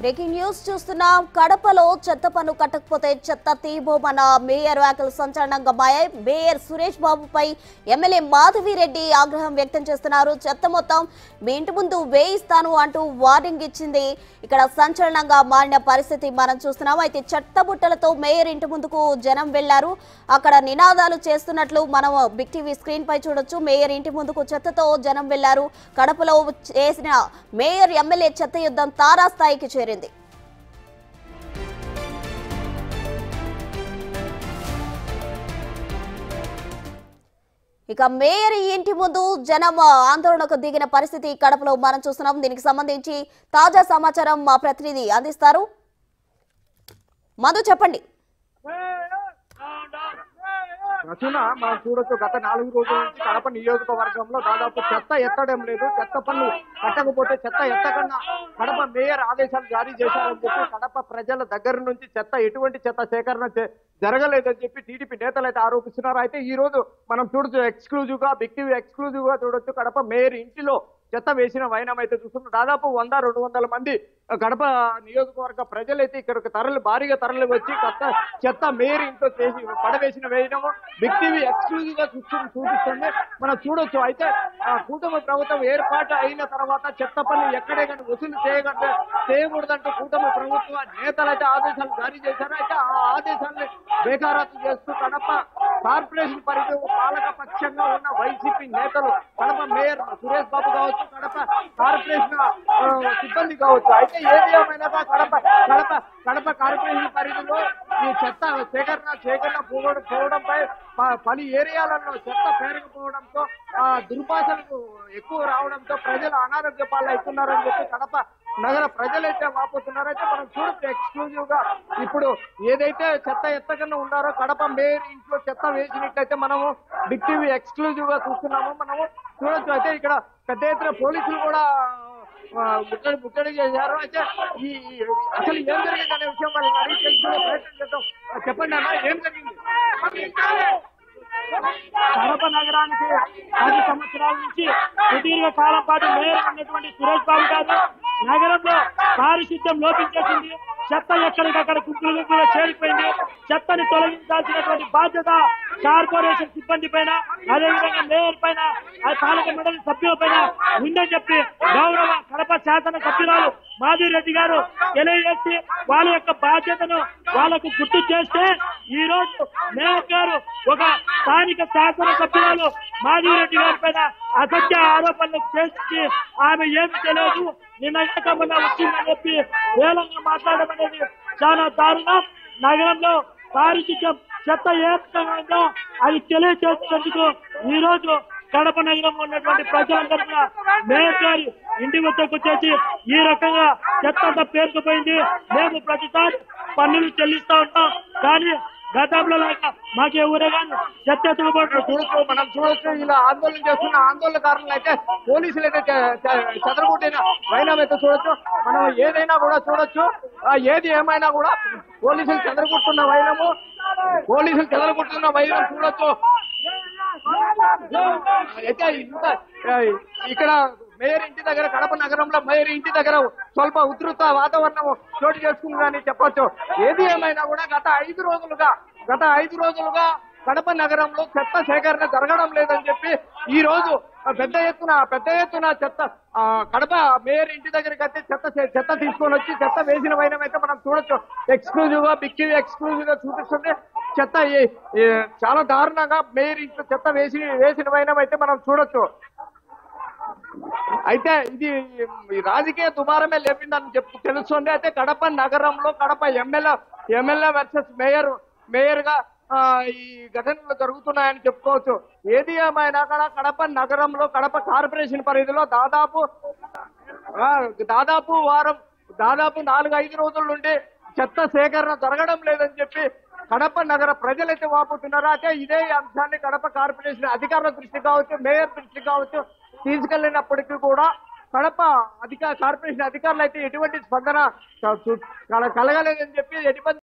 breaking news చూస్తున్నాం కడపలో చెత్త పన్ను కట్టకపోతే చెత్త తీయబోమన్న మేయర్ వ్యాఖ్యలు సంచలనంగా మాయాయి మేయర్ సురేష్ బాబుపై ఎమ్మెల్యే మాధవిరెడ్డి ఆగ్రహం వ్యక్తం చేస్తున్నారు చెత్త మొత్తం మీ ఇంటి ముందు వేయిస్తాను అంటూ వార్నింగ్ ఇచ్చింది ఇక్కడ సంచలనంగా మారిన పరిస్థితి మనం చూస్తున్నాం అయితే చెత్త బుట్టలతో మేయర్ ఇంటి ముందుకు జనం వెళ్లారు అక్కడ నినాదాలు చేస్తున్నట్లు మనం బిగ్ టీవీ స్క్రీన్ పై చూడొచ్చు మేయర్ ఇంటి ముందుకు చెత్తతో జనం వెళ్లారు కడపలో చేసిన మేయర్ ఎమ్మెల్యే చెత్త యుద్ధం తారాస్థాయికి చేరింది ఇక మేయర్ ఇంటి ముందు జనం ఆందోళనకు దిగిన పరిస్థితి కడపలో మనం చూస్తున్నాం దీనికి సంబంధించి తాజా సమాచారం మా ప్రతినిధి అందిస్తారు మధు చెప్పండి రచన మనం చూడొచ్చు గత నాలుగు రోజుల నుంచి కడప నియోజకవర్గంలో దాదాపు చెత్త ఎత్తడం లేదు చెత్త పన్ను కట్టకపోతే చెత్త ఎత్తకన్నా కడప మేయర్ ఆదేశాలు జారీ చేశారని చెప్పి కడప ప్రజల దగ్గర నుంచి చెత్త ఎటువంటి చెత్త సేకరణ చే- జరగలేదని చెప్పి టీడీపీ నేతలు అయితే ఆరోపిస్తున్నారు అయితే ఈ రోజు మనం చూడొచ్చు ఎక్స్క్లూజివ్ గా బిగ్ టీవీ ఎక్స్క్లూజివ్ గా చూడొచ్చు కడప మేయర్ ఇంటిలో చెత్త వేసిన వైనం అయితే చూస్తున్నాం దాదాపు వంద రెండు వందల మంది కడప నియోజకవర్గ ప్రజలైతే ఇక్కడికి తరలి భారీగా తరలి వచ్చి కొత్త చెత్త మేయర్ ఇంట్లో చేసి పడవేసిన వేయడము బిగ్ టీవీ ఎక్స్క్లూజివ్ గా చూస్తూ చూపిస్తుంది మనం చూడొచ్చు అయితే ఆ కూటమి ప్రభుత్వం ఏర్పాటు అయిన తర్వాత చెత్త పన్ను ఎక్కడే కానీ వసూలు చేయగల చేయకూడదంటూ కూటమి ప్రభుత్వ నేతలు అయితే ఆదేశాలు జారీ చేశారు అయితే ఆ ఆదేశాన్ని బేఖారత్తు చేస్తూ కడప కార్పొరేషన్ పరిధి పాలక పక్షంగా ఉన్న వైసీపీ నేతలు కడప మేయర్ సురేష్ బాబు కావచ్చు కడప కార్పొరేషన్ ఆ, సిబ్బంది కావచ్చు అయితే ఏది ఏమైనా కడప కడప కడప కార్పొరేషన్ పరిధిలో ఈ చెత్త సేకరణ సేకరణ పోవడం పోవడంపై ప- పలు ఏరియాలలో చెత్త పేరకపోవడంతో ఆ దుర్భాషలకు ఎక్కువ రావడంతో ప్రజలు అనారోగ్య పాలు అవుతున్నారని చెప్పి కడప నగర ప్రజలైతే వాపోతున్నారైతే మనం చూడొచ్చు ఎక్స్క్లూజివ్ గా ఇప్పుడు ఏదైతే చెత్త ఎత్తకన్నా ఉన్నారో కడప మేయర్ ఇంట్లో చెత్త వేసినట్లయితే మనము బిగ్ టీవీ ఎక్స్క్లూజివ్ గా చూస్తున్నాము మనము చూడొచ్చు అయితే ఇక్కడ పెద్ద ఎత్తున పోలీసులు కూడా ఆ, ముట్టడి ముట్టడి చేశారు అయితే ఈ ఈ- అసలు ఏం జరిగింది అనే విషయం వాళ్ళని అడిగి తెలుసుకునే ప్రయత్నం చేద్దాం ఆ, చెప్పండి అన్న ఏం జరిగింది కడప నగరానికి పది సంవత్సరాల నుంచి సుదీర్ఘ కాలం పాటు మేయర్ ఉన్నటువంటి సురేష్ బాబు గారు నగరంలో పారిశుద్ధ్యం లోపించేసింది చెత్త ఎక్కడికక్కడ కుక్కులు గుక్కులు చేరిపోయింది చెత్తని తొలగించాల్సినటువంటి బాధ్యత కార్పొరేషన్ సిబ్బంది పైన అదేవిధంగా మేయర్ పైన ఆ పాలక మండలి సభ్యుల పైన ఉందని చెప్పి గౌరవ కడప శాసన సభ్యురాలు మాధురెడ్డి గారు తెలియజేసి వాళ్ళ యొక్క బాధ్యతను వాళ్ళకు గుర్తు చేస్తే ఈ రోజు మేయర్ గారు ఒక స్థానిక శాసన సభ్యురాలు మాధురెడ్డి గారి పైన అసత్య ఆరోపణలు చేసి ఆమె ఏమి తెలియదు నిన్న ఏకమన్నా వచ్చిందని చెప్పి వేలంగా మాట్లాడడం అనేది చాలా దారుణం నగరంలో పారిశుద్ధ్యం చెత్త ఏ రకంగా ఉందో అది తెలియజేసేందుకు ఈ రోజు కడప నగరంలో ఉన్నటువంటి ప్రజలందరూ కూడా మేయర్ గారి ఇంటి వద్దకు వచ్చేసి ఈ రకంగా చెత్త అంతా పేరుకుపోయింది మేము ప్రతిసారి పన్నులు చెల్లిస్తా ఉంటాం కానీ గతంలో లాగా మాకే ఊరేగాని చెత్త ఎత్తుకుపోవడం చూడొచ్చు మనం చూడొచ్చు ఇలా ఆందోళన చేస్తున్న ఆందోళనకారులను అయితే పోలీసులు అయితే చె- చె- చెదరగొట్టిన వైనం అయితే చూడొచ్చు మనం ఏదైనా కూడా చూడొచ్చు ఆ ఏది ఏమైనా కూడా పోలీసులు చెదరగొట్టున్న వైనము పోలీసులు చెదరగొట్టున్న వైనం చూడొచ్చు అయితే ఇంత ఆ, ఇక్కడ మేయర్ ఇంటి దగ్గర కడప నగరంలో మేయర్ ఇంటి దగ్గర స్వల్ప ఉధృత వాతావరణం చోటు చేసుకుందని చెప్పొచ్చు ఏది ఏమైనా కూడా గత ఐదు రోజులుగా గత ఐదు రోజులుగా కడప నగరంలో చెత్త సేకరణ జరగడం లేదని చెప్పి ఈ రోజు పెద్ద ఎత్తున పెద్ద ఎత్తున చెత్త ఆ, కడప మేయర్ ఇంటి దగ్గరికి అయితే చెత్త చే- చెత్త తీసుకొని వచ్చి చెత్త వేసిన వైనం అయితే మనం చూడొచ్చు ఎక్స్క్లూజివ్ గా బిగ్ ఎక్స్క్లూజివ్ గా చూపిస్తుంటే చెత్త ఈ- ఈ చాలా దారుణంగా మేయర్ ఇంట్లో చెత్త వేసి వేసిన వైనం అయితే మనం చూడొచ్చు అయితే ఇది ఈ రాజకీయ దుమారమే లేపిందని చెప్పు తెలుస్తుంది అయితే కడప నగరంలో Kadapa MLA MLA versus mayor mayor గా ఆ, ఈ ఘటనలు జరుగుతున్నాయని చెప్పుకోవచ్చు ఏది ఏమైనా కూడా కడప నగరంలో కడప కార్పొరేషన్ పరిధిలో దాదాపు ఆ, దాదాపు వారం దాదాపు నాలుగు ఐదు రోజుల నుండి చెత్త సేకరణ జరగడం లేదని చెప్పి కడప నగర ప్రజలైతే వాపుతున్నారు అయితే ఇదే అంశాన్ని కడప కార్పొరేషన్ అధికారుల దృష్టి కావచ్చు మేయర్ దృష్టి కావచ్చు తీసుకెళ్లినప్పటికీ కూడా కడప అధికార కార్పొరేషన్ అధికారులు అయితే ఎటువంటి స్పందన కలగలేదని చెప్పి ఎటువంటి